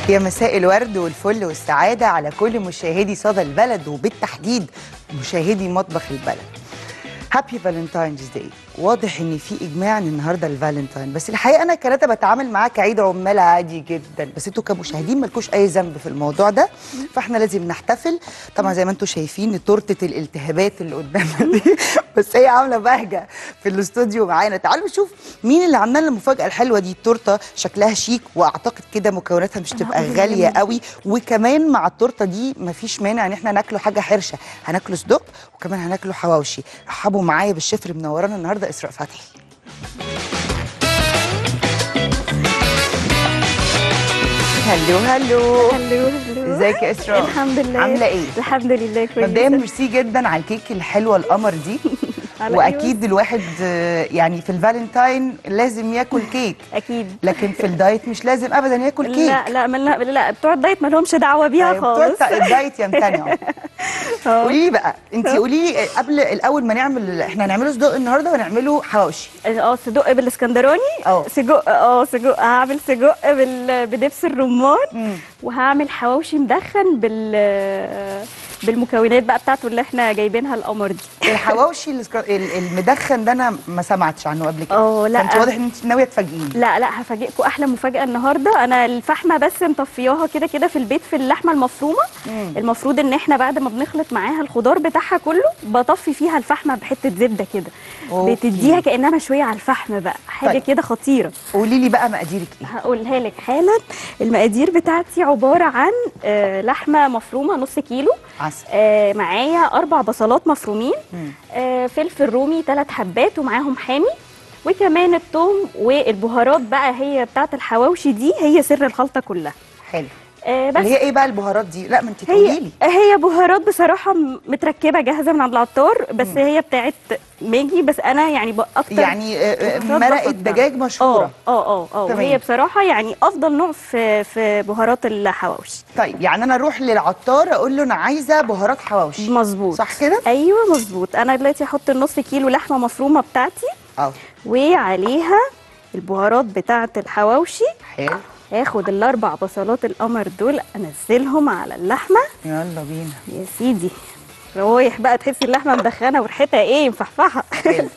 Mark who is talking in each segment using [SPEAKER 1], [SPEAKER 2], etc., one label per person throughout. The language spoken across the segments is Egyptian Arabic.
[SPEAKER 1] يا مساء الورد والفل والسعادة على كل مشاهدي صدى البلد وبالتحديد مشاهدي مطبخ البلد هابي فالنتاينز داي واضح ان في اجماع ان النهارده الفالنتاين بس الحقيقه انا كنت بتعامل معاه كعيد عمال عادي جدا بس انتوا كمشاهدين مالكوش اي ذنب في الموضوع ده فاحنا لازم نحتفل طبعا زي ما انتوا شايفين تورته الالتهابات اللي قدامنا دي بس هي عامله بهجه في الاستوديو معانا تعالوا نشوف مين اللي عمل لنا المفاجاه الحلوه دي التورته شكلها شيك واعتقد كده مكوناتها مش تبقى غاليه قوي وكمان مع التورته دي مفيش مانع ان احنا ناكله حاجه حرشه هناكله صدق وكمان هناكله حواوشي رحبوا معايا بالشيف اللي منورانا النهارده اسراء فتحي هلو هلو
[SPEAKER 2] هلو هلو
[SPEAKER 1] ازيك يا اسراء
[SPEAKER 2] الحمد لله
[SPEAKER 1] عامله ايه
[SPEAKER 2] الحمد لله كويسه
[SPEAKER 1] مبدئيا ميرسي جدا على الكيك الحلوه القمر دي
[SPEAKER 2] على
[SPEAKER 1] واكيد الواحد آه، يعني في الفالنتاين لازم ياكل كيك
[SPEAKER 2] اكيد
[SPEAKER 1] لكن في الدايت مش لازم ابدا ياكل كيك
[SPEAKER 2] لا لا ملنا لا بتوع الدايت ما لهمش دعوه بيها
[SPEAKER 1] أيوة، بتوع
[SPEAKER 2] خالص
[SPEAKER 1] الت- الدايت يمتنعوا
[SPEAKER 2] آه.
[SPEAKER 1] قولي لي بقى انت قولي لي قبل الاول ما نعمل احنا هنعمله صدق النهارده ونعمله حواوشي
[SPEAKER 2] اه سجق بالاسكندراني
[SPEAKER 1] اه.
[SPEAKER 2] سجق اه سجق هعمل سجق بال... بدبس الرمان
[SPEAKER 1] مم.
[SPEAKER 2] وهعمل حواوشي مدخن بال بالمكونات بقى بتاعته اللي احنا جايبينها القمر دي
[SPEAKER 1] الحواوشي الاسك- ال- المدخن ده انا ما سمعتش عنه قبل كده
[SPEAKER 2] اه لا
[SPEAKER 1] فانت واضح ان انت ناويه تفاجئيني
[SPEAKER 2] لا لا هفاجئكم احلى مفاجاه النهارده انا الفحمه بس مطفياها كده كده في البيت في اللحمه المفرومه
[SPEAKER 1] مم.
[SPEAKER 2] المفروض ان احنا بعد ما بنخلط معاها الخضار بتاعها كله بطفي فيها الفحمه بحته زبده كده
[SPEAKER 1] أوكي.
[SPEAKER 2] بتديها كانها مشويه على الفحم بقى حاجه
[SPEAKER 1] طيب.
[SPEAKER 2] كده خطيره
[SPEAKER 1] قولي لي بقى مقاديرك ايه
[SPEAKER 2] هقولها لك حالا المقادير بتاعتي عباره عن آه، لحمه مفرومه نص كيلو
[SPEAKER 1] عسل
[SPEAKER 2] آه، معايا اربع بصلات مفرومين
[SPEAKER 1] مم.
[SPEAKER 2] آه، فلفل رومي ثلاث حبات ومعاهم حامي وكمان الثوم والبهارات بقى هي بتاعت الحواوشي دي هي سر الخلطه كلها
[SPEAKER 1] حلو
[SPEAKER 2] آه، بس
[SPEAKER 1] اللي هي ايه بقى البهارات دي لا ما انت تقولي
[SPEAKER 2] هي
[SPEAKER 1] لي
[SPEAKER 2] هي بهارات بصراحه م- متركبه جاهزه من عند العطار بس
[SPEAKER 1] مم.
[SPEAKER 2] هي بتاعت ماجي بس انا يعني ب- اكتر
[SPEAKER 1] يعني آه، آه،
[SPEAKER 2] بهارات
[SPEAKER 1] مرقه
[SPEAKER 2] بحطها.
[SPEAKER 1] دجاج مشهوره
[SPEAKER 2] اه اه اه اه
[SPEAKER 1] تمام.
[SPEAKER 2] وهي بصراحه يعني افضل نوع في في بهارات الحواوشي
[SPEAKER 1] طيب يعني انا اروح للعطار اقول له انا عايزه بهارات حواوشي
[SPEAKER 2] مظبوط
[SPEAKER 1] صح كده
[SPEAKER 2] ايوه مظبوط انا دلوقتي هحط النص كيلو لحمه مفرومه بتاعتي
[SPEAKER 1] اه
[SPEAKER 2] وعليها البهارات بتاعه الحواوشي
[SPEAKER 1] حلو
[SPEAKER 2] هاخد الاربع بصلات القمر دول انزلهم على اللحمه
[SPEAKER 1] يلا بينا
[SPEAKER 2] يا سيدي روايح بقى تحسي اللحمه مدخنه وريحتها ايه مفحفحه
[SPEAKER 1] حلو.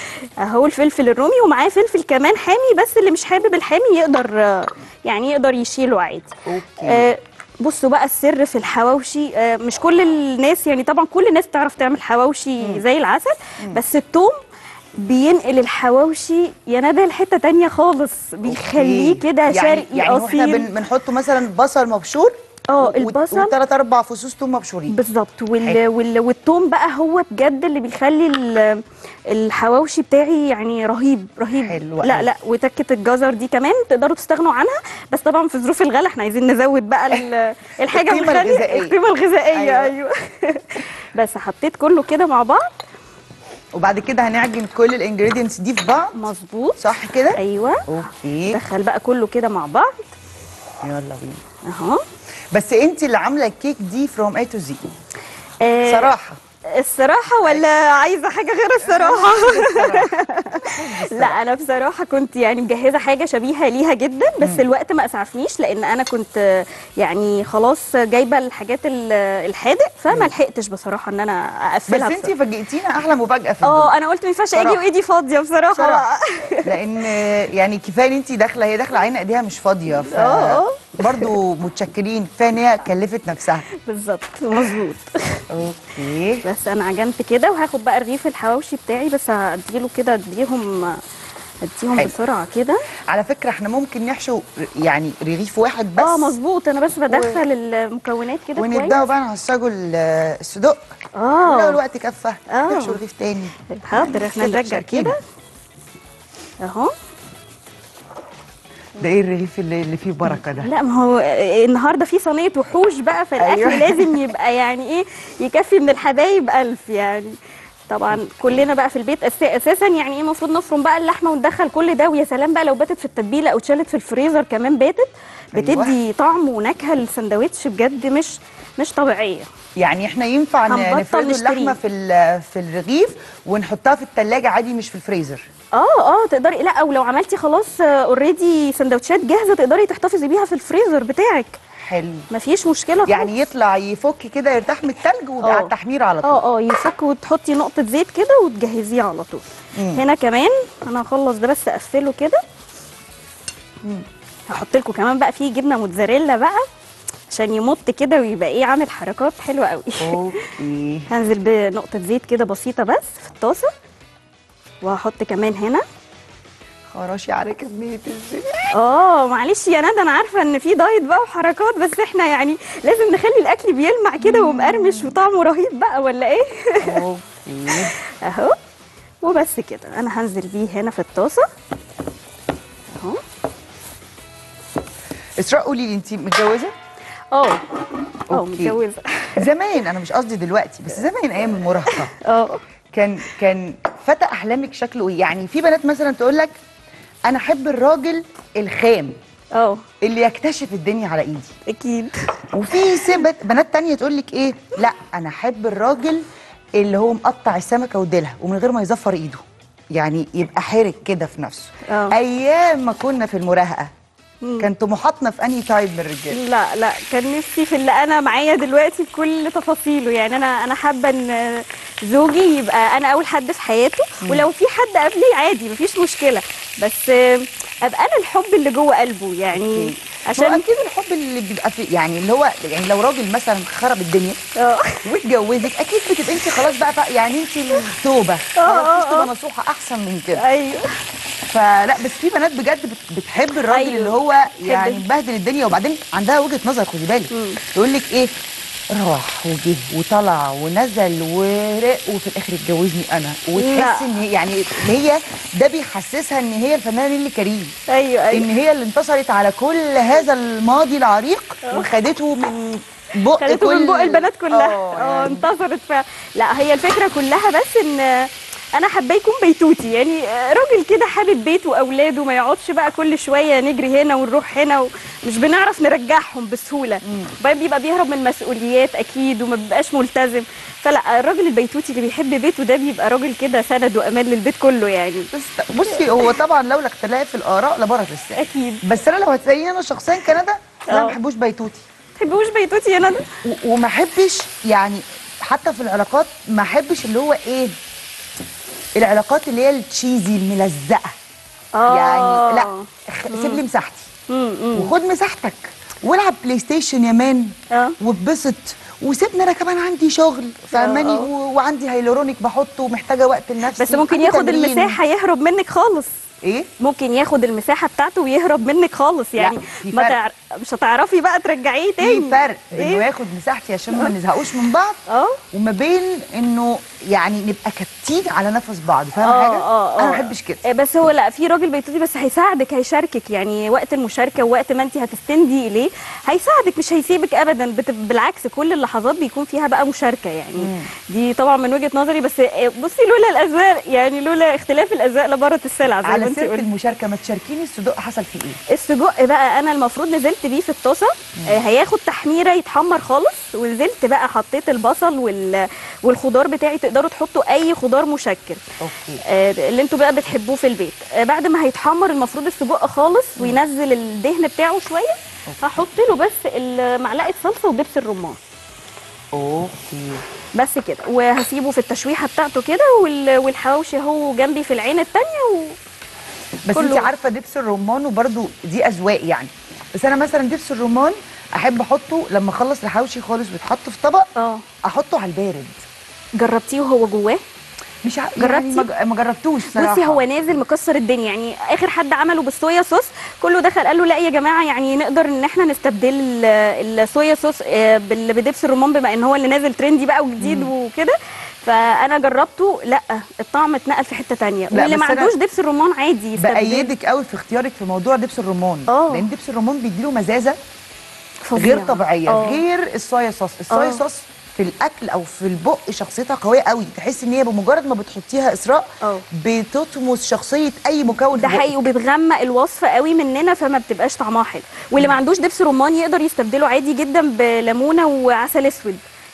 [SPEAKER 2] اهو الفلفل الرومي ومعاه فلفل كمان حامي بس اللي مش حابب الحامي يقدر آه، يعني يقدر يشيله عادي
[SPEAKER 1] اوكي
[SPEAKER 2] آه، بصوا بقى السر في الحواوشي آه، مش كل الناس يعني طبعا كل الناس تعرف تعمل حواوشي زي العسل بس التوم بينقل الحواوشي يا ندى لحته تانية خالص بيخليه
[SPEAKER 1] أوكي.
[SPEAKER 2] كده
[SPEAKER 1] يعني
[SPEAKER 2] شرقي
[SPEAKER 1] يعني واحنا
[SPEAKER 2] اصيل
[SPEAKER 1] بن- بنحط مثلا بصل مبشور
[SPEAKER 2] اه البصل
[SPEAKER 1] وثلاث اربع فصوص توم مبشورين
[SPEAKER 2] بالظبط وال...
[SPEAKER 1] حلو.
[SPEAKER 2] وال... والثوم بقى هو بجد اللي بيخلي ال... الحواوشي بتاعي يعني رهيب رهيب
[SPEAKER 1] حلو
[SPEAKER 2] لا
[SPEAKER 1] أوي.
[SPEAKER 2] لا وتكه الجزر دي كمان تقدروا تستغنوا عنها بس طبعا في ظروف الغلا احنا عايزين نزود بقى ال... الحاجه
[SPEAKER 1] القيمة
[SPEAKER 2] بنخلي-
[SPEAKER 1] الغذائية.
[SPEAKER 2] القيمه الغذائيه
[SPEAKER 1] أيوة.
[SPEAKER 2] ايوه, بس حطيت كله كده مع بعض
[SPEAKER 1] وبعد كده هنعجن كل الانجريدينتس دي في بعض
[SPEAKER 2] مظبوط
[SPEAKER 1] صح كده
[SPEAKER 2] ايوه
[SPEAKER 1] اوكي
[SPEAKER 2] دخل بقى كله كده مع بعض
[SPEAKER 1] يلا بينا
[SPEAKER 2] اهو
[SPEAKER 1] بس انت اللي عامله الكيك دي فروم اي تو زي
[SPEAKER 2] آه،
[SPEAKER 1] صراحه
[SPEAKER 2] الصراحة ولا عايزة حاجة غير الصراحة؟ لا أنا بصراحة كنت يعني مجهزة حاجة شبيهة ليها جدا بس الوقت ما أسعفنيش لأن أنا كنت يعني خلاص جايبة الحاجات ال- الحادق فما لحقتش بصراحة إن أنا
[SPEAKER 1] بس
[SPEAKER 2] أقفلها
[SPEAKER 1] انت
[SPEAKER 2] بصراحة.
[SPEAKER 1] فاجئتينا احلى مفاجاه في
[SPEAKER 2] اه
[SPEAKER 1] الدنيا
[SPEAKER 2] انا قلت ما ينفعش اجي
[SPEAKER 1] صراحة.
[SPEAKER 2] وايدي فاضيه بصراحه,
[SPEAKER 1] بصراحة. لان يعني كفايه ان انت داخله هي داخله عين ايديها مش فاضيه ف
[SPEAKER 2] اه.
[SPEAKER 1] برضه متشكرين كفايه ان هي كلفت نفسها
[SPEAKER 2] بالظبط مظبوط
[SPEAKER 1] اوكي
[SPEAKER 2] بس انا عجنت كده وهاخد بقى رغيف الحواوشي بتاعي بس هديله كده اديهم اديهم
[SPEAKER 1] حلو.
[SPEAKER 2] بسرعه كده
[SPEAKER 1] على فكره احنا ممكن نحشو يعني رغيف واحد بس
[SPEAKER 2] اه مظبوط انا بس بدخل المكونات كده كويس
[SPEAKER 1] ونبداوا بقى نعصجوا ال- الصدق لو
[SPEAKER 2] اه
[SPEAKER 1] الوقت كفى
[SPEAKER 2] اه.
[SPEAKER 1] نحشو رغيف تاني
[SPEAKER 2] حاضر احنا
[SPEAKER 1] كده،
[SPEAKER 2] نرجع
[SPEAKER 1] شاركينا.
[SPEAKER 2] كده اهو
[SPEAKER 1] ده ايه الرغيف اللي, اللي فيه بركه ده
[SPEAKER 2] لا ما هو آه، النهارده في صينيه وحوش بقى فالاكل
[SPEAKER 1] أيوة.
[SPEAKER 2] لازم يبقى يعني ايه يكفي من الحبايب الف يعني طبعا كلنا بقى في البيت أس- اساسا يعني ايه المفروض نفرم بقى اللحمه وندخل كل ده ويا سلام بقى لو باتت في التتبيله او اتشالت في الفريزر كمان باتت بتدي طعم ونكهه للسندوتش بجد مش مش طبيعيه
[SPEAKER 1] يعني احنا ينفع ن-
[SPEAKER 2] هنبطل
[SPEAKER 1] نفرد
[SPEAKER 2] نشتريه.
[SPEAKER 1] اللحمه في ال- في الرغيف ونحطها في الثلاجه عادي مش في الفريزر
[SPEAKER 2] اه اه تقدري لا او لو عملتي خلاص اوريدي سندوتشات جاهزه تقدري تحتفظي بيها في الفريزر بتاعك
[SPEAKER 1] حلو
[SPEAKER 2] مفيش مشكله خالص.
[SPEAKER 1] يعني يطلع يفك كده يرتاح من التلج ويبقى
[SPEAKER 2] آه.
[SPEAKER 1] على التحمير على طول
[SPEAKER 2] اه اه يفك وتحطي نقطه زيت كده وتجهزيه على طول
[SPEAKER 1] مم.
[SPEAKER 2] هنا كمان انا هخلص ده بس اقفله كده هحط لكم كمان بقى فيه جبنه موتزاريلا بقى عشان يمط كده ويبقى ايه عامل حركات حلوه قوي
[SPEAKER 1] اوكي
[SPEAKER 2] هنزل بنقطه زيت كده بسيطه بس في الطاسه وهحط كمان هنا
[SPEAKER 1] خراشي على كميه الزيت
[SPEAKER 2] اه معلش يا ندى انا عارفه ان في دايت بقى وحركات بس احنا يعني لازم نخلي الاكل بيلمع كده ومقرمش وطعمه رهيب بقى ولا ايه
[SPEAKER 1] اوكي
[SPEAKER 2] اهو وبس كده انا هنزل بيه هنا في الطاسه اهو
[SPEAKER 1] اسراء قولي لي انت متجوزه
[SPEAKER 2] اه اه
[SPEAKER 1] أوكي.
[SPEAKER 2] متجوزه
[SPEAKER 1] زمان انا مش قصدي دلوقتي بس زمان ايام المراهقه
[SPEAKER 2] اه
[SPEAKER 1] كان كان فتى احلامك شكله ايه يعني في بنات مثلا تقول لك انا احب الراجل الخام
[SPEAKER 2] اه
[SPEAKER 1] اللي يكتشف الدنيا على ايدي
[SPEAKER 2] اكيد
[SPEAKER 1] وفي سبت بنات تانية تقول لك ايه لا انا احب الراجل اللي هو مقطع السمكه وديلها ومن غير ما يزفر ايده يعني يبقى حرك كده في نفسه
[SPEAKER 2] آه.
[SPEAKER 1] ايام ما كنا في المراهقه كان طموحاتنا في انهي تايب من الرجاله
[SPEAKER 2] لا لا كان نفسي في اللي انا معايا دلوقتي بكل تفاصيله يعني انا انا حابه ان زوجي يبقى انا اول حد في حياته ولو في حد قبلي عادي مفيش مشكله بس آه، ابقى انا الحب اللي جوه قلبه يعني
[SPEAKER 1] أوكي. هو
[SPEAKER 2] عشان
[SPEAKER 1] اكيد الحب اللي بيبقى في يعني اللي هو يعني لو راجل مثلا خرب الدنيا
[SPEAKER 2] اه
[SPEAKER 1] واتجوزك اكيد بتبقى انت خلاص بقى, بقى يعني انت التوبه
[SPEAKER 2] آه،
[SPEAKER 1] خلاص
[SPEAKER 2] آه.
[SPEAKER 1] تبقى نصوحه احسن من كده
[SPEAKER 2] ايوه
[SPEAKER 1] فلا بس في بنات بجد بت- بتحب الراجل
[SPEAKER 2] أيوة.
[SPEAKER 1] اللي هو يعني
[SPEAKER 2] تحب-
[SPEAKER 1] مبهدل الدنيا وبعدين عندها وجهه نظر خدي بالك
[SPEAKER 2] مم.
[SPEAKER 1] تقول لك ايه راح وجه وطلع ونزل ورق وفي الاخر اتجوزني انا وتحس
[SPEAKER 2] لا.
[SPEAKER 1] ان هي يعني هي ده بيحسسها ان هي الفنانه نيللي كريم
[SPEAKER 2] ايوه ايوه
[SPEAKER 1] ان هي اللي انتصرت على كل هذا الماضي العريق وخدته من بق
[SPEAKER 2] خدته
[SPEAKER 1] كل
[SPEAKER 2] من بق البنات كلها
[SPEAKER 1] اه
[SPEAKER 2] اه
[SPEAKER 1] يعني
[SPEAKER 2] انتصرت ف لا هي الفكره كلها بس ان انا حابه يكون بيتوتي يعني راجل كده حابب بيته واولاده ما يقعدش بقى كل شويه نجري هنا ونروح هنا ومش بنعرف نرجعهم بسهوله بقى بيبقى بيهرب من المسؤوليات اكيد وما بيبقاش ملتزم فلا الراجل البيتوتي اللي بيحب بيته ده بيبقى راجل كده سند وامان للبيت كله يعني
[SPEAKER 1] بس بصي هو طبعا لولا اختلاف الاراء لبارت السعر
[SPEAKER 2] اكيد
[SPEAKER 1] بس انا لو هتساليني انا شخصيا كندى انا
[SPEAKER 2] اه.
[SPEAKER 1] ما بحبوش بيتوتي
[SPEAKER 2] تحبوش بيتوتي يا ندى
[SPEAKER 1] و- وما احبش يعني حتى في العلاقات ما احبش اللي هو ايه العلاقات اللي هي التشيزي الملزقه يعني لا خ- سيب لي مساحتي
[SPEAKER 2] مم، مم.
[SPEAKER 1] وخد مساحتك والعب بلاي ستيشن يا مان
[SPEAKER 2] اه
[SPEAKER 1] واتبسط وسيبني انا كمان عندي شغل فاهماني
[SPEAKER 2] اه.
[SPEAKER 1] و- وعندي هيلورونيك بحطه ومحتاجه وقت لنفسي
[SPEAKER 2] بس ممكن
[SPEAKER 1] عندي
[SPEAKER 2] ياخد
[SPEAKER 1] تمرين.
[SPEAKER 2] المساحه يهرب منك خالص
[SPEAKER 1] ايه
[SPEAKER 2] ممكن ياخد المساحه بتاعته ويهرب منك خالص يعني
[SPEAKER 1] في
[SPEAKER 2] ما
[SPEAKER 1] فرق.
[SPEAKER 2] تعر... مش هتعرفي بقى ترجعيه تاني
[SPEAKER 1] في فرق انه
[SPEAKER 2] ايه
[SPEAKER 1] ياخد مساحتي عشان ما نزهقوش من بعض
[SPEAKER 2] اه
[SPEAKER 1] وما بين انه يعني نبقى كاتين على نفس بعض فاهمه
[SPEAKER 2] اه
[SPEAKER 1] حاجه
[SPEAKER 2] اه
[SPEAKER 1] انا
[SPEAKER 2] اه
[SPEAKER 1] ما بحبش كده
[SPEAKER 2] آه، بس هو لا في راجل بيتوتي بس هيساعدك هيشاركك يعني وقت المشاركه ووقت ما انت هتستندي اليه هيساعدك مش هيسيبك ابدا بت... بالعكس كل اللحظات بيكون فيها بقى مشاركه يعني دي طبعا من وجهه نظري بس آه، بصي لولا الاذواق يعني لولا اختلاف الاذواق لبارت السلع زي ما
[SPEAKER 1] على
[SPEAKER 2] انت
[SPEAKER 1] سيره
[SPEAKER 2] قلتي
[SPEAKER 1] المشاركه ما تشاركيني الصدق حصل فيه ايه
[SPEAKER 2] السجق بقى انا المفروض نزلت بيه في الطاسه آه هياخد تحميره يتحمر خالص ونزلت بقى حطيت البصل وال... والخضار بتاعي تقدروا تحطوا اي خضار مشكل
[SPEAKER 1] اوكي
[SPEAKER 2] آه اللي انتوا بقى بتحبوه في البيت آه بعد ما هيتحمر المفروض السجق خالص وينزل الدهن بتاعه شويه هحط له بس ال- معلقه صلصه ودبس الرمان
[SPEAKER 1] اوكي
[SPEAKER 2] بس كده وهسيبه في التشويحه بتاعته كده وال... والحواوشي اهو جنبي في العين التانية و...
[SPEAKER 1] بس
[SPEAKER 2] كله-
[SPEAKER 1] انت عارفه دبس الرمان وبرده دي اذواق يعني بس انا مثلا دبس الرمان احب احطه لما اخلص الحواوشي خالص ويتحط في طبق
[SPEAKER 2] اه
[SPEAKER 1] احطه على البارد
[SPEAKER 2] جربتيه وهو جواه
[SPEAKER 1] مش ع... يعني
[SPEAKER 2] جربتي؟
[SPEAKER 1] ما ج- ما جربتوش صراحه
[SPEAKER 2] بصي هو نازل مكسر الدنيا يعني اخر حد عمله بالصويا صوص كله دخل قال له لا يا جماعه يعني نقدر ان احنا نستبدل ال- الصويا صوص آه، بال- بدبس الرمان بما ان هو اللي نازل ترندي بقى وجديد وكده فانا جربته لا الطعم اتنقل في حته تانية
[SPEAKER 1] لا،
[SPEAKER 2] واللي ما
[SPEAKER 1] بس أنا
[SPEAKER 2] عندوش دبس الرمان عادي يستبدل
[SPEAKER 1] بايدك قوي في اختيارك في موضوع دبس الرمان
[SPEAKER 2] اه.
[SPEAKER 1] لان دبس الرمان بيديله مزازه
[SPEAKER 2] فظيع.
[SPEAKER 1] غير طبيعيه
[SPEAKER 2] اه.
[SPEAKER 1] غير الصويا صوص الصويا
[SPEAKER 2] اه.
[SPEAKER 1] صوص في الاكل او في البق شخصيتها قويه قوي تحس ان هي بمجرد ما بتحطيها اسراء
[SPEAKER 2] اه.
[SPEAKER 1] بتطمس شخصيه اي مكون
[SPEAKER 2] ده
[SPEAKER 1] في بقك.
[SPEAKER 2] حقيقي وبتغمق الوصفه قوي مننا فما بتبقاش طعمها حلو واللي ما عندوش دبس رمان يقدر يستبدله عادي جدا بليمونه وعسل اسود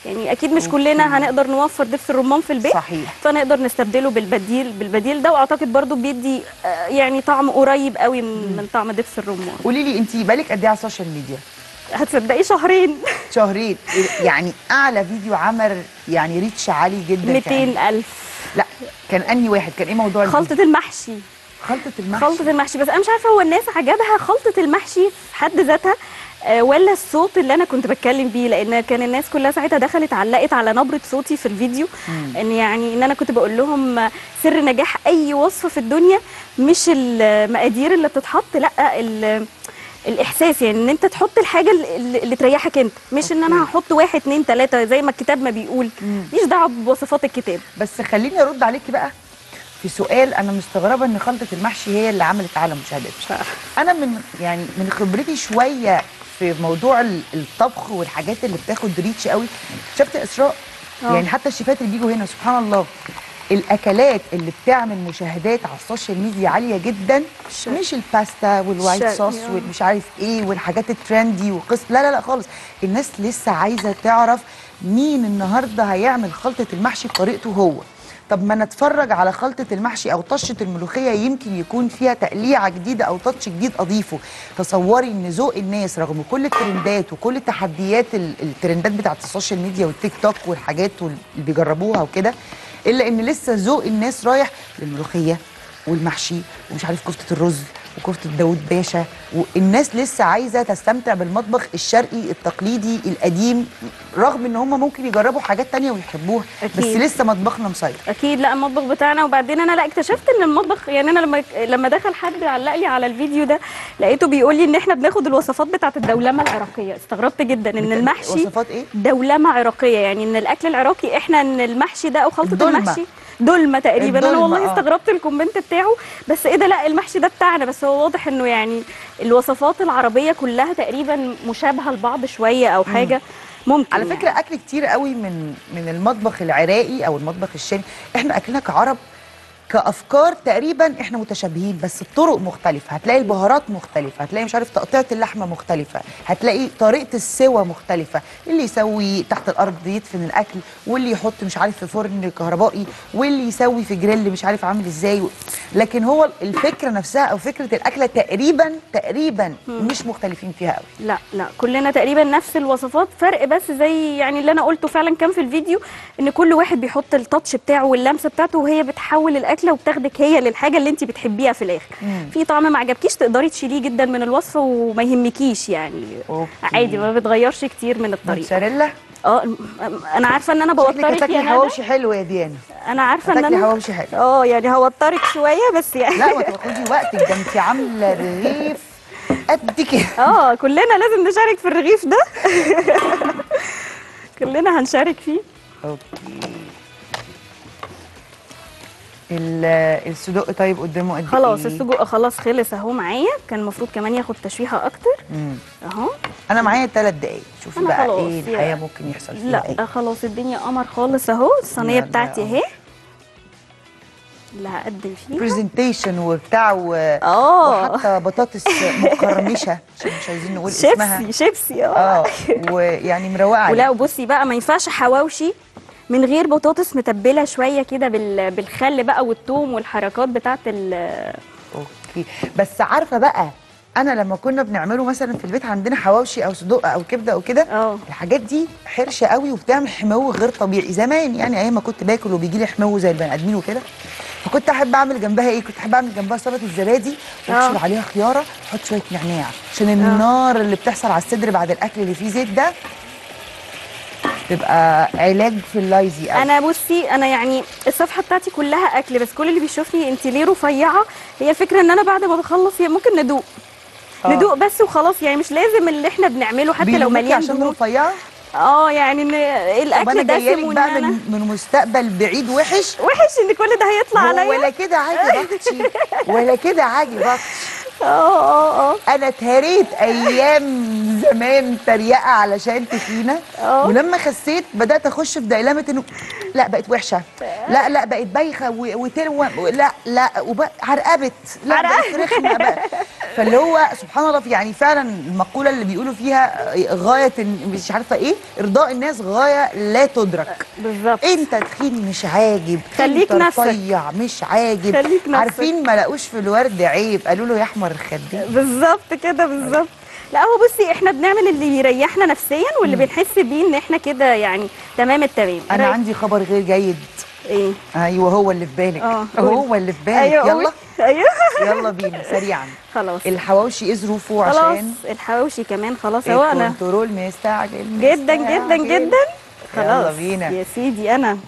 [SPEAKER 2] يعني اكيد مش
[SPEAKER 1] أوكي.
[SPEAKER 2] كلنا هنقدر نوفر دبس الرمان في البيت
[SPEAKER 1] صحيح
[SPEAKER 2] فنقدر نستبدله بالبديل بالبديل ده واعتقد برضو بيدي آه، يعني طعم قريب قوي من, من طعم دبس الرمان
[SPEAKER 1] قولي لي انت بالك قد ايه على السوشيال ميديا
[SPEAKER 2] هتصدقي شهرين
[SPEAKER 1] شهرين يعني اعلى فيديو عمل يعني ريتش عالي جدا كان
[SPEAKER 2] 200 الف
[SPEAKER 1] لا كان انهي واحد كان ايه موضوع الفيديو؟
[SPEAKER 2] خلطه المحشي
[SPEAKER 1] خلطه المحشي
[SPEAKER 2] خلطه المحشي بس انا مش عارفه هو الناس عجبها خلطه المحشي في حد ذاتها آه، ولا الصوت اللي انا كنت بتكلم بيه لان كان الناس كلها ساعتها دخلت علقت على نبره صوتي في الفيديو ان يعني ان انا كنت بقول لهم آه، سر نجاح اي وصفه في الدنيا مش المقادير اللي بتتحط لا ال- الاحساس يعني ان انت تحط الحاجه اللي, اللي تريحك انت مش ان انا هحط واحد اتنين تلاته زي ما الكتاب ما بيقول ماليش دعوه بوصفات الكتاب
[SPEAKER 1] بس خليني ارد عليكي بقى في سؤال انا مستغربه ان خلطه المحشي هي اللي عملت اعلى مشاهدات انا من يعني من خبرتي شويه في موضوع ال- الطبخ والحاجات اللي بتاخد ريتش قوي شفت يا اسراء
[SPEAKER 2] آه.
[SPEAKER 1] يعني حتى الشيفات اللي بيجوا هنا سبحان الله الاكلات اللي بتعمل مشاهدات على السوشيال ميديا عاليه جدا
[SPEAKER 2] الشرق.
[SPEAKER 1] مش الباستا والوايت
[SPEAKER 2] الشرق،
[SPEAKER 1] صوص
[SPEAKER 2] آه.
[SPEAKER 1] والمش عارف ايه والحاجات الترندي وقص لا لا لا خالص الناس لسه عايزه تعرف مين النهارده هيعمل خلطه المحشي بطريقته هو طب ما نتفرج على خلطة المحشي أو طشة الملوخية يمكن يكون فيها تقليعة جديدة أو تاتش جديد أضيفه تصوري إن ذوق الناس رغم كل الترندات وكل تحديات ال- الترندات بتاعت السوشيال ميديا والتيك توك والحاجات وال- اللي بيجربوها وكده إلا إن لسه ذوق الناس رايح للملوخية والمحشي ومش عارف كفتة الرز وكفتة داود باشا والناس لسه عايزة تستمتع بالمطبخ الشرقي التقليدي القديم رغم ان هم ممكن يجربوا حاجات تانية ويحبوها بس
[SPEAKER 2] أكيد.
[SPEAKER 1] لسه مطبخنا مسيطر
[SPEAKER 2] اكيد لا المطبخ بتاعنا وبعدين انا لا اكتشفت ان المطبخ يعني انا لما لما دخل حد علق لي على الفيديو ده لقيته بيقول لي ان احنا بناخد الوصفات بتاعه الدولمه العراقيه استغربت جدا ان المحشي
[SPEAKER 1] وصفات ايه؟
[SPEAKER 2] دولمه عراقيه يعني ان الاكل العراقي احنا ان المحشي ده او خلطه
[SPEAKER 1] الدولمة.
[SPEAKER 2] المحشي دولمه تقريبا انا
[SPEAKER 1] الدولمة،
[SPEAKER 2] والله
[SPEAKER 1] آه.
[SPEAKER 2] استغربت الكومنت بتاعه بس ايه ده لا المحشي ده بتاعنا بس هو واضح انه يعني الوصفات العربيه كلها تقريبا مشابهه لبعض شويه او حاجه ممكن
[SPEAKER 1] على
[SPEAKER 2] يعني.
[SPEAKER 1] فكره اكل كتير قوي من من المطبخ العراقي او المطبخ الشامي احنا اكلنا كعرب كافكار تقريبا احنا متشابهين بس الطرق مختلفه هتلاقي البهارات مختلفه هتلاقي مش عارف تقطيعه اللحمه مختلفه هتلاقي طريقه السوى مختلفه اللي يسوي تحت الارض يدفن الاكل واللي يحط مش عارف في فرن كهربائي واللي يسوي في جريل مش عارف عامل ازاي لكن هو الفكره نفسها او فكره الاكله تقريبا تقريبا مش مختلفين فيها قوي
[SPEAKER 2] لا لا كلنا تقريبا نفس الوصفات فرق بس زي يعني اللي انا قلته فعلا كان في الفيديو ان كل واحد بيحط التاتش بتاعه واللمسه بتاعته وهي بتحول الاكله وبتاخدك هي للحاجه اللي انت بتحبيها في الاخر
[SPEAKER 1] مم.
[SPEAKER 2] في طعم ما عجبكيش تقدري تشيليه جدا من الوصفه وما يهمكيش يعني
[SPEAKER 1] أوكي.
[SPEAKER 2] عادي ما بتغيرش كتير من الطريقه
[SPEAKER 1] موتزاريلا
[SPEAKER 2] اه م- انا عارفه ان انا
[SPEAKER 1] شكلك
[SPEAKER 2] بوترك
[SPEAKER 1] هتاكلي
[SPEAKER 2] يا ندى
[SPEAKER 1] حواوشي حلو يا ديانا
[SPEAKER 2] انا عارفه ان
[SPEAKER 1] هتاكلي
[SPEAKER 2] انا
[SPEAKER 1] حواوشي حلو
[SPEAKER 2] اه يعني هوترك شويه بس يعني
[SPEAKER 1] لا ما تاخدي وقتك ده انت عامله رغيف قد كده
[SPEAKER 2] اه كلنا لازم نشارك في الرغيف ده كلنا هنشارك فيه
[SPEAKER 1] اوكي ال- الصدق طيب قدامه قد
[SPEAKER 2] خلاص
[SPEAKER 1] إيه؟
[SPEAKER 2] السجق خلاص خلص اهو معايا كان المفروض كمان ياخد تشويحه اكتر
[SPEAKER 1] مم.
[SPEAKER 2] اهو
[SPEAKER 1] انا معايا ثلاث دقايق شوفي
[SPEAKER 2] أنا
[SPEAKER 1] بقى
[SPEAKER 2] خلاص
[SPEAKER 1] ايه
[SPEAKER 2] يا-
[SPEAKER 1] الحقيقه ممكن يحصل فيها
[SPEAKER 2] لا
[SPEAKER 1] ايه
[SPEAKER 2] خلاص الدنيا قمر خالص اهو الصينيه
[SPEAKER 1] لا، لا،
[SPEAKER 2] بتاعتي
[SPEAKER 1] آه.
[SPEAKER 2] اهي اللي هقدم فيها
[SPEAKER 1] برزنتيشن وبتاع و...
[SPEAKER 2] اه
[SPEAKER 1] وحتى بطاطس مقرمشه عشان مش عايزين نقول اسمها
[SPEAKER 2] شيبسي شيبسي اه
[SPEAKER 1] اه ويعني مروقه عليها
[SPEAKER 2] ولا وبصي بقى ما ينفعش حواوشي من غير بطاطس متبله شويه كده بال- بالخل بقى والثوم والحركات بتاعت ال
[SPEAKER 1] اوكي بس عارفه بقى انا لما كنا بنعمله مثلا في البيت عندنا حواوشي او صدق او كبده او كده
[SPEAKER 2] اه
[SPEAKER 1] الحاجات دي حرشه قوي وبتعمل حمو غير طبيعي زمان يعني ايام ما كنت باكل وبيجي لي حمو زي البني ادمين وكده فكنت احب اعمل جنبها ايه كنت احب اعمل جنبها سلطه الزبادي واحشر
[SPEAKER 2] آه.
[SPEAKER 1] عليها خياره واحط شويه نعناع عشان النار اللي بتحصل على الصدر بعد الاكل اللي فيه زيت ده تبقى علاج في اللايزي قوي
[SPEAKER 2] انا بصي انا يعني الصفحه بتاعتي كلها اكل بس كل اللي بيشوفني انت ليه رفيعه هي الفكره ان انا بعد ما بخلص هي ممكن ندوق
[SPEAKER 1] آه.
[SPEAKER 2] ندوق بس وخلاص يعني مش لازم اللي احنا بنعمله حتى لو
[SPEAKER 1] بيلوموكي
[SPEAKER 2] مليان
[SPEAKER 1] عشان
[SPEAKER 2] دهون
[SPEAKER 1] رفيعه
[SPEAKER 2] اه يعني ان
[SPEAKER 1] طب انا
[SPEAKER 2] الاكل
[SPEAKER 1] جايه
[SPEAKER 2] دسم
[SPEAKER 1] لك
[SPEAKER 2] وان
[SPEAKER 1] بقى
[SPEAKER 2] انا
[SPEAKER 1] من من مستقبل بعيد وحش
[SPEAKER 2] وحش ان كل ده هيطلع
[SPEAKER 1] هو
[SPEAKER 2] عليا
[SPEAKER 1] ولا كده عاجي بطشي ولا كده عاجي بطشي
[SPEAKER 2] اه اه اه
[SPEAKER 1] انا اتهريت ايام زمان تريقه علشان تخينه
[SPEAKER 2] اه.
[SPEAKER 1] ولما خسيت بدات اخش في ديلمه انه لا بقت وحشه لا لا بقت بايخه و- وتلوى لا لا وبقى عرقبت لا بقت رخمه بقى فاللي هو سبحان الله في- يعني فعلا المقوله اللي بيقولوا فيها غايه إن- مش عارفه ايه ارضاء الناس غايه لا تدرك
[SPEAKER 2] بالظبط
[SPEAKER 1] انت تخين مش عاجب
[SPEAKER 2] خليك
[SPEAKER 1] انت
[SPEAKER 2] نفسك.
[SPEAKER 1] رفيع مش عاجب
[SPEAKER 2] خليك نفسك.
[SPEAKER 1] عارفين ما لقوش في الورد عيب قالوا له يا احمر الخدين
[SPEAKER 2] بالظبط كده بالظبط لا هو بصي احنا بنعمل اللي يريحنا نفسيا واللي بنحس بيه ان احنا كده يعني تمام التمام
[SPEAKER 1] انا
[SPEAKER 2] ري-
[SPEAKER 1] عندي خبر غير جيد
[SPEAKER 2] ايه
[SPEAKER 1] ايوه هو اللي في بالك
[SPEAKER 2] اه،
[SPEAKER 1] هو اللي في بالك
[SPEAKER 2] ايوه
[SPEAKER 1] يلا
[SPEAKER 2] قولي. ايوه
[SPEAKER 1] يلا بينا سريعا
[SPEAKER 2] خلاص
[SPEAKER 1] الحواوشي ايه ظروفه
[SPEAKER 2] خلاص
[SPEAKER 1] عشان
[SPEAKER 2] الحواوشي كمان خلاص اهو انا
[SPEAKER 1] الكنترول مستعجل
[SPEAKER 2] جدا جدا
[SPEAKER 1] مستعجل.
[SPEAKER 2] جدا خلاص
[SPEAKER 1] يلا بينا
[SPEAKER 2] يا سيدي انا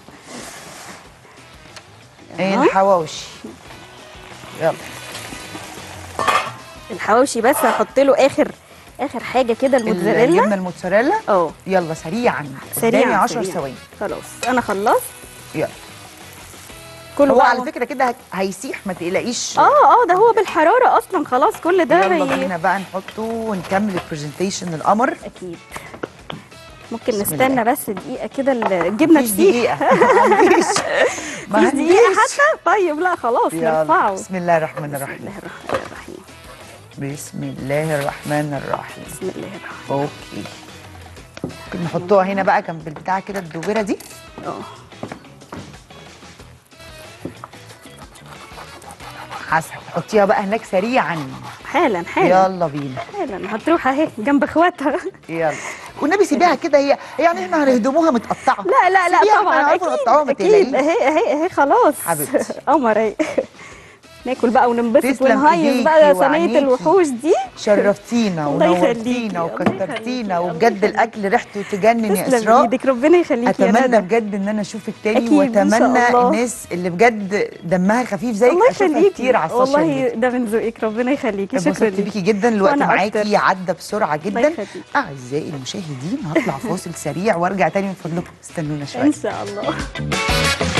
[SPEAKER 1] ايه الحواوشي يلا
[SPEAKER 2] الحواوشي بس هحط له اخر اخر حاجه كده الموتزاريلا
[SPEAKER 1] الجبنه الموتزاريلا
[SPEAKER 2] اه
[SPEAKER 1] يلا سريعا
[SPEAKER 2] سريعا
[SPEAKER 1] قدامي 10
[SPEAKER 2] سريعاً.
[SPEAKER 1] ثواني
[SPEAKER 2] خلاص انا خلصت
[SPEAKER 1] يلا
[SPEAKER 2] كله
[SPEAKER 1] هو
[SPEAKER 2] بقى
[SPEAKER 1] على فكره كده هت- هيسيح ما تقلقيش
[SPEAKER 2] اه اه ده هو بالحراره اصلا خلاص كل ده
[SPEAKER 1] يلا
[SPEAKER 2] هي-
[SPEAKER 1] بينا بقى نحطه ونكمل البرزنتيشن القمر
[SPEAKER 2] اكيد ممكن
[SPEAKER 1] بسم
[SPEAKER 2] نستنى
[SPEAKER 1] الله.
[SPEAKER 2] بس دقيقه كده الجبنه
[SPEAKER 1] مفيش
[SPEAKER 2] تسيح
[SPEAKER 1] دقيقه ما عنديش ما
[SPEAKER 2] مفيش دقيقه
[SPEAKER 1] عنديش
[SPEAKER 2] حتى طيب لا خلاص
[SPEAKER 1] يلا
[SPEAKER 2] نرفعه
[SPEAKER 1] بسم الله الرحمن
[SPEAKER 2] بسم
[SPEAKER 1] الرحيم
[SPEAKER 2] الله الرحمن الرحيم
[SPEAKER 1] بسم الله الرحمن الرحيم
[SPEAKER 2] بسم الله الرحمن
[SPEAKER 1] اوكي ممكن نحطوها هنا بقى جنب البتاع كده الدوبره دي
[SPEAKER 2] اه
[SPEAKER 1] حسن حطيها بقى هناك سريعا
[SPEAKER 2] حالا حالا
[SPEAKER 1] يلا بينا
[SPEAKER 2] حالا هتروح اهي جنب اخواتها
[SPEAKER 1] يلا والنبي سيبيها كده هي يعني احنا هنهدموها متقطعه
[SPEAKER 2] لا لا لا
[SPEAKER 1] سيبيها، إحنا
[SPEAKER 2] طبعا
[SPEAKER 1] هنعرف نقطعوها ما
[SPEAKER 2] اكيد اكيد
[SPEAKER 1] تقلقيش.
[SPEAKER 2] اهي اهي اهي خلاص
[SPEAKER 1] حبيبتي.
[SPEAKER 2] قمر اهي ناكل بقى وننبسط
[SPEAKER 1] تسلم
[SPEAKER 2] ونهيص
[SPEAKER 1] إيديكي
[SPEAKER 2] بقى صينيه
[SPEAKER 1] وعينيكي.
[SPEAKER 2] الوحوش دي
[SPEAKER 1] شرفتينا
[SPEAKER 2] الله يخليكي،
[SPEAKER 1] ونورتينا
[SPEAKER 2] الله
[SPEAKER 1] وكترتينا
[SPEAKER 2] يخليكي،
[SPEAKER 1] وبجد
[SPEAKER 2] الله
[SPEAKER 1] الاكل ريحته تجنن يا
[SPEAKER 2] تسلم
[SPEAKER 1] اسراء
[SPEAKER 2] ايدك ربنا يخليكي يا
[SPEAKER 1] اتمنى
[SPEAKER 2] ندى
[SPEAKER 1] بجد ان انا اشوفك تاني
[SPEAKER 2] أكيد، إن شاء
[SPEAKER 1] واتمنى
[SPEAKER 2] الله.
[SPEAKER 1] الناس اللي بجد دمها خفيف زيك
[SPEAKER 2] الله
[SPEAKER 1] اشوفها
[SPEAKER 2] يخليكي
[SPEAKER 1] كتير على السوشيال
[SPEAKER 2] والله
[SPEAKER 1] ميديا
[SPEAKER 2] ده من ذوقك ربنا يخليكي شكرا
[SPEAKER 1] اتبسطت
[SPEAKER 2] ليكي
[SPEAKER 1] بيكي جدا الوقت
[SPEAKER 2] وأنا
[SPEAKER 1] معاكي
[SPEAKER 2] أكتر.
[SPEAKER 1] عدى بسرعه جدا
[SPEAKER 2] يخليكي.
[SPEAKER 1] اعزائي المشاهدين هطلع فاصل سريع وارجع تاني من فضلكم استنونا شويه
[SPEAKER 2] ان شاء الله